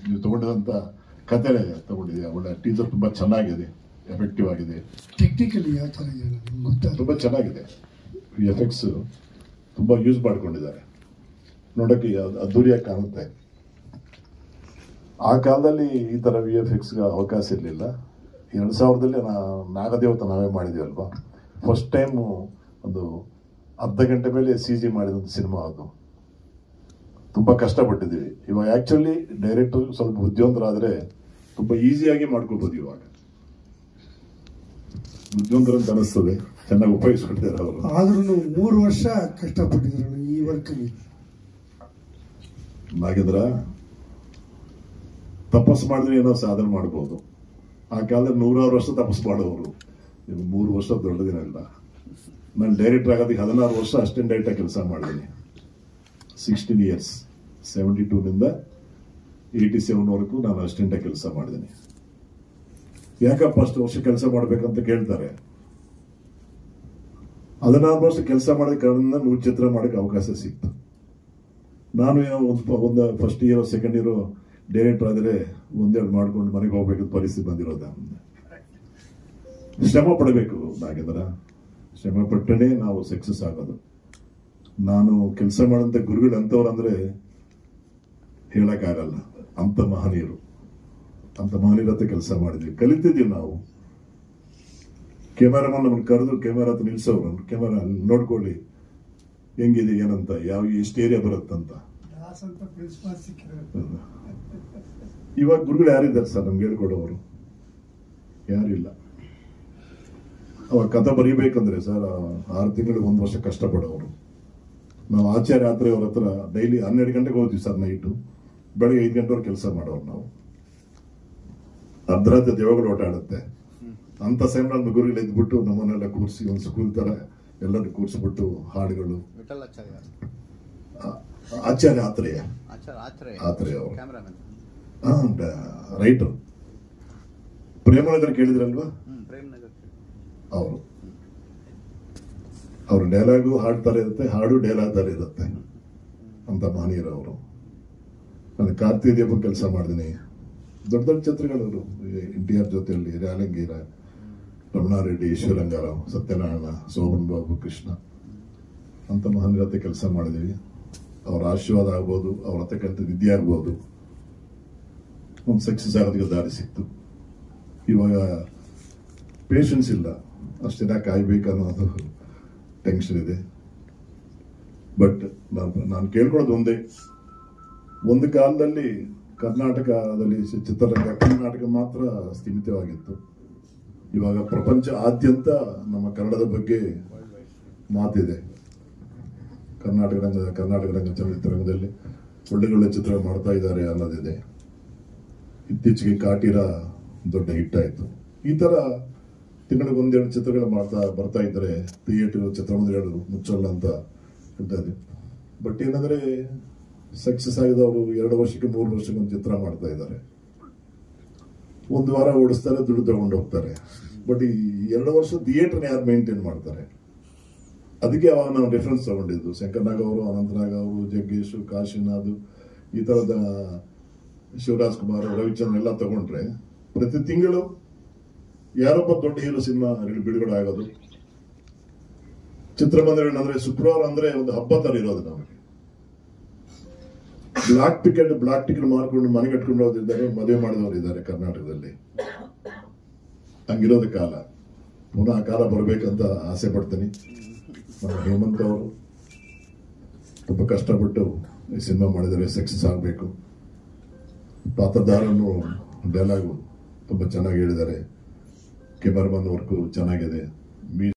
ನೀವು ತಗೊಂಡಿದಂಥ ಕತೆ ತಗೊಂಡಿದ್ದೀಯ ಒಳ್ಳೆ ಟೀಸರ್ ತುಂಬ ಚೆನ್ನಾಗಿದೆ ಎಫೆಕ್ಟಿವ್ ಆಗಿದೆ ಟೆಕ್ನಿಕಲಿ ಯಾವ ಥರ ಇದೆ ನಿಮ್ಗೆ ಗೊತ್ತಾಗ ತುಂಬ ಚೆನ್ನಾಗಿದೆ ವಿ ಎಫ್ ಎಕ್ಸ್ ತುಂಬ ಯೂಸ್ ಮಾಡ್ಕೊಂಡಿದ್ದಾರೆ ನೋಡೋಕ್ಕೆ ಅದ್- ಅದ್ದೂರಿಯಾಗಿ ಕಾಣುತ್ತೆ ಆ ಕಾಲದಲ್ಲಿ ಈ ಥರ ವಿ ಎಫ್ ಎಕ್ಸ್ಗೆ ಅವಕಾಶ ಇರಲಿಲ್ಲ ಎರಡು ಸಾವಿರದಲ್ಲಿ ನಾ ನಾಗದೇವತ ನಾವೇ ಮಾಡಿದ್ವಿ ಅಲ್ವಾ ಫಸ್ಟ್ ಟೈಮು ಒಂದು ಅರ್ಧ ಗಂಟೆ ಮೇಲೆ ಸಿ ಜಿ ಮಾಡಿದಂಥ ಸಿನಿಮಾ ಅದು ತುಂಬ ಕಷ್ಟಪಟ್ಟಿದ್ದೀವಿ ಇವಾಗ ಆ್ಯಕ್ಚುಲಿ ಡೈರೆಕ್ಟರ್ ಸ್ವಲ್ಪ ಬುದ್ಧಿವಂತರಾದರೆ ತುಂಬ ಈಸಿಯಾಗಿ ಮಾಡ್ಕೋಬೋದು ಇವಾಗ ಬುದ್ಧಿವಂತರಂತ ಅನಿಸ್ತದೆ ಚೆನ್ನಾಗಿ ಉಪಯೋಗಿಸ್ಕೊಂಡಿದ್ದಾರೆ ಅವರು ಆದ್ರೂ ಮೂರು ವರ್ಷ ಕಷ್ಟಪಟ್ಟಿದ್ರು ಈ ವರ್ಕ್ಗೆ ನಾಗೇಂದ್ರ ತಪಸ್ ಮಾಡಿದ್ರೆ ಏನೋ ಸಾಧನೆ ಮಾಡ್ಬೋದು ಆ ಕಾಲದಲ್ಲಿ ನೂರಾರು ವರ್ಷ ತಪಸ್ ಮಾಡೋರು ಇನ್ನು ಮೂರು ವರ್ಷ ದೊಡ್ಡದಿನಲ್ಲ ನಾನು ಡೈರೆಕ್ಟರ್ ಆಗೋದಕ್ಕೆ ಹದಿನಾರು ವರ್ಷ ಅಸಿಸ್ಟೆಂಟ್ ಡೈರೆಕ್ಟಾಗಿ ಕೆಲಸ ಮಾಡಿದ್ದೀನಿ ಸಿಕ್ಸ್ಟೀನ್ ಇಯರ್ಸ್ ಸೆವೆಂಟಿ ಟೂನಿಂದ ಏಯ್ಟಿ ಸೆವೆನ್ವರೆಗೂ ನಾನು ಅಸಿಸ್ಟೆಂಟಾಗಿ ಕೆಲಸ ಮಾಡಿದ್ದೀನಿ ಯಾಕಪ್ಪ ಅಷ್ಟು ವರ್ಷ ಕೆಲಸ ಮಾಡ್ಬೇಕಂತ ಕೇಳ್ತಾರೆ ಹದಿನಾರು ವರ್ಷ ಕೆಲಸ ಮಾಡಿದ ಕಾರಣದಿಂದ ನೂರು ಚಿತ್ರ ಮಾಡೋಕ್ಕೆ ಅವಕಾಶ ಸಿಕ್ತು ನಾನು ಏನೋ ಒಂದು ಒಂದು first year second year director ಆದರೆ ಒಂದೆರಡು ಮಾಡ್ಕೊಂಡು ಮನೆಗೆ ಹೋಗ್ಬೇಕಂತ ಪರಿಸ್ಥಿತಿ ಬಂದಿರೋದ ಶ್ರಮ ಪಡಬೇಕು ನಾಗೇಂದ್ರ ಶ್ರಮ ಪಟ್ಟನೇ ನಾವು ಸಕ್ಸಸ್ ಆಗೋದು ನಾನು ಕೆಲಸ ಮಾಡೋಂಥ ಗುರುಗಳು ಅಂಥವ್ರು ಅಂದ್ರೆ ಹೇಳಕ್ಕಾಗಲ್ಲ ಅಂತ ಮಹನೀಯರು ಅಂತ ಮಹನೀಯರ ಹತ್ರ ಕೆಲಸ ಮಾಡಿದ್ವಿ ಕಲಿತಿದ್ದೀವಿ ನಾವು ಕ್ಯಾಮರಾಮನ್ ನಮ್ಮನ್ನು ಕರೆದು ಕ್ಯಾಮರಾ ಹತ್ರ ನಿಲ್ಸೋರು ಕ್ಯಾಮರಾ ನೋಡ್ಕೊಳ್ಳಿ ಹೆಂಗಿದೆ ಏನಂತ ಯಾವ ಎಷ್ಟು ಏರಿಯಾ ಬರುತ್ತಂತ ದಾಸ್ ಅಂತ ಪ್ರಿನ್ಸಿಪಾಲ್ ಸಿಕ್ಕಿದ್ರು ಇವಾಗ ಗುರುಗಳು ಯಾರಿದ್ದಾರೆ ಸರ್ ನಮ್ಗೆ ಹೇಳ್ಕೊಡೋರು ಯಾರಿಲ್ಲ ಅವಾಗ ಕಥೆ ಬರೀಬೇಕಂದ್ರೆ ಸರ್ ಆರು ತಿಂಗಳಿಗೆ ಒಂದು ವರ್ಷ ಕಷ್ಟಪಡೋರು ನಾವು ಆಚಾರ್ಯ ಯಾತ್ರೆ ಅವ್ರ ಹತ್ರ ಡೈಲಿ ಹನ್ನೆರಡು ಗಂಟೆಗೆ ಹೋಗ್ತೀವಿ ಸರ್ ನೈಟು ಬೆಳಗ್ಗೆ ಐದು ಗಂಟೆವರೆಗೆ ಕೆಲಸ ಮಾಡೋರು ನಾವು ಅರ್ಧರಾತ್ರಿ ದೇವಗಳು ಓಟ ಆಡುತ್ತೆ ಅಂತ ಸಮಯ ನಮ್ಮ ಗುರುಗಳು ಎದ್ಬಿಟ್ಟು ನಮ್ಮನ್ನೆಲ್ಲ ಕೂರಿಸಿ ಒಂದು ಸ್ಕೂಲ್ ತರ ಎಲ್ಲರೂ ಕೂರಿಸ್ಬಿಟ್ಟು ಹಾಡುಗಳು ವಿಠಲಾಚಾರ್ಯ ಆ- ಆಚಾರ್ಯ ಆತ್ರೇಯ ಆಚಾರ್ಯ ಆತ್ರೇಯ ಆತ್ರೇಯ ಅವರು ಕ್ಯಾಮ್ರಾಮನ್ ರೈಟರ್ ಪ್ರೇಮನಗರ್ ಕೇಳಿದ್ರಲ್ವಾ ಹ್ಮ್ ಪ್ರೇಮ್ ನಗರ್ ಅವರು ಅವ್ರ ಡೈಲಾಗು ಹಾಡು ತರ ಇರುತ್ತೆ ಹಾಡು ಡೈಲಾಗ್ ತರ ಇರುತ್ತೆ ಅಂತ ಮಾನೀಯರು ಅವರು ನಾನು ಕಾರ್ತಿಕ ದೀಪ ಕೆಲಸ ಮಾಡಿದ್ದೀನಿ ದೊಡ್ಡ ದೊಡ್ಡ ಚಿತ್ರಗಳು ಎನ್ ಟಿ ಆರ್ ಜೊತೆಯಲ್ಲಿ ರ್ಯಾಲಂಗೀರ ರಮಣಾರೆಡ್ಡಿ ಈಶ್ವರಂಗಾರಾವ್ ಸತ್ಯನಾರಾಯಣ ಸೋಮನ್ ಬಾಬು ಕೃಷ್ಣ ಅಂತ ಮಹಾನೀಯರ ಹತ್ರ ಕೆಲಸ ಮಾಡಿದೀವಿ ಅವ್ರ ಆಶೀರ್ವಾದ ಆಗ್ಬೋದು ಅವ್ರ ಹತ್ರ ಕಲಿತ ವಿದ್ಯೆ ಆಗ್ಬೋದು ಒಂದು ಸಕ್ಸಸ್ ಆಗೋದಕ್ಕೆ ದಾರಿ ಸಿಕ್ತು ಇವಾಗ ಪೇಷನ್ಸ್ ಇಲ್ಲ ಅಷ್ಟು ದಿನ ಕಾಯ್ಬೇಕು ಅನ್ನೋದು ಟೆನ್ಷನ್ ಇದೆ ಬಟ್ ನಾನು ನಾನು ಕೇಳ್ಕೊಳ್ಳೋದು ಒಂದೇ ಒಂದು ಕಾಲದಲ್ಲಿ ಕರ್ನಾಟಕದಲ್ಲಿ ಸಿ- ಚಿತ್ರರಂಗ ಕರ್ನಾಟಕ ಮಾತ್ರ ಸ್ಥಿಮಿತವಾಗಿತ್ತು ಇವಾಗ ಪ್ರಪಂಚ ಆದ್ಯಂತ ನಮ್ಮ ಕನ್ನಡದ ಬಗ್ಗೆ ಮಾತಿದೆ ಕರ್ನಾಟಕ ರಂಗ ಕರ್ನಾಟಕ ರಂಗ ಚಲನಚಿತ್ರರಂಗದಲ್ಲಿ ಒಳ್ಳೆ ಒಳ್ಳೆ ಚಿತ್ರ ಮಾಡ್ತಾ ಇದ್ದಾರೆ ಅನ್ನೋದಿದೆ ಇತ್ತೀಚೆಗೆ ಕಾಟಿರ ದೊಡ್ಡ ಹಿಟ್ ಆಯ್ತು ಈ ತರ ತಿಂಗಳಿಗೆ ಒಂದೆರಡು ಚಿತ್ರಗಳು ಮಾಡ್ತಾ ಬರ್ತಾ ಇದ್ದಾರೆ ಥಿಯೇಟರ್ ಚಿತ್ರಮಂದಿರಗಳು ಮುಚ್ಚಲ್ಲ ಅಂತ ಹೇಳ್ತಾ ಇದ್ವಿ ಬಟ್ ಏನಂದ್ರೆ ಸಕ್ಸಸ್ ಆಗಿದವರು ಎರಡು ವರ್ಷಕ್ಕೆ ಮೂರು ವರ್ಷಕ್ಕೆ ಒಂದು ಚಿತ್ರ ಮಾಡ್ತಾ ಇದ್ದಾರೆ ಒಂದು ವಾರ ಓಡಿಸ್ತಾರೆ ದುಡ್ಡು ತಗೊಂಡು ಹೋಗ್ತಾರೆ ಬಟ್ ಈ ಎರಡು ವರ್ಷ ಥಿಯೇಟರ್ನ ಯಾರು ಮೇಂಟೈನ್ ಮಾಡ್ತಾರೆ ಅದಕ್ಕೆ ಅವಾಗ ನಾವು ರೆಫರೆನ್ಸ್ ತಗೊಂಡಿದ್ದು ಶಂಕರ್ನಾಗ್ ಅವರು ಅನಂತನಾಗ್ ಅವರು ಜಗ್ಗೇಶ್ ಕಾಶಿನಾಥ್ ಈ ತರದ ಶಿವರಾಜ್ ಕುಮಾರ್ ರವಿಚಂದ್ರ ಎಲ್ಲ ತಗೊಂಡ್ರೆ ಪ್ರತಿ ತಿಂಗಳು ಯಾರೊಬ್ಬ ದೊಡ್ಡ ಹೀರೋ ಸಿನಿಮಾ ಬಿಡುಗಡೆ ಆಗೋದು ಚಿತ್ರಮಂದಿರ ಅಂದ್ರೆ ಶುಕ್ರವಾರ ಅಂದ್ರೆ ಒಂದು ಹಬ್ಬ ತರ ಇರೋದು ನಮಗೆ ಬ್ಲಾಕ್ ಟಿಕೆಟ್ ಬ್ಲಾಕ್ ಟಿಕೆಟ್ ಮಾರ್ಕೊಂಡು ಮನೆ ಕಟ್ಕೊಂಡು ಹೋದಿದ್ದಾರೆ ಮದುವೆ ಮಾಡಿದವರು ಇದ್ದಾರೆ ಕರ್ನಾಟಕದಲ್ಲಿ ಹಂಗಿರೋದು ಕಾಲ ಪುನಃ ಆ ಕಾಲ ಬರ್ಬೇಕಂತ ಆಸೆ ಪಡ್ತೀನಿ ನಮ್ಮ ಹೇಮಂತ್ ಅವರು ತುಂಬಾ ಕಷ್ಟಪಟ್ಟು ಈ ಸಿನಿಮಾ ಮಾಡಿದರೆ ಸಕ್ಸಸ್ ಆಗಬೇಕು ಪಾತ್ರಧಾರನು ಡೈಲಾಗು ತುಂಬಾ ಚೆನ್ನಾಗಿ ಹೇಳಿದ್ದಾರೆ ಕೆಮರ್ಮನ್ ವರ್ಕು ಚೆನ್ನಾಗಿದೆ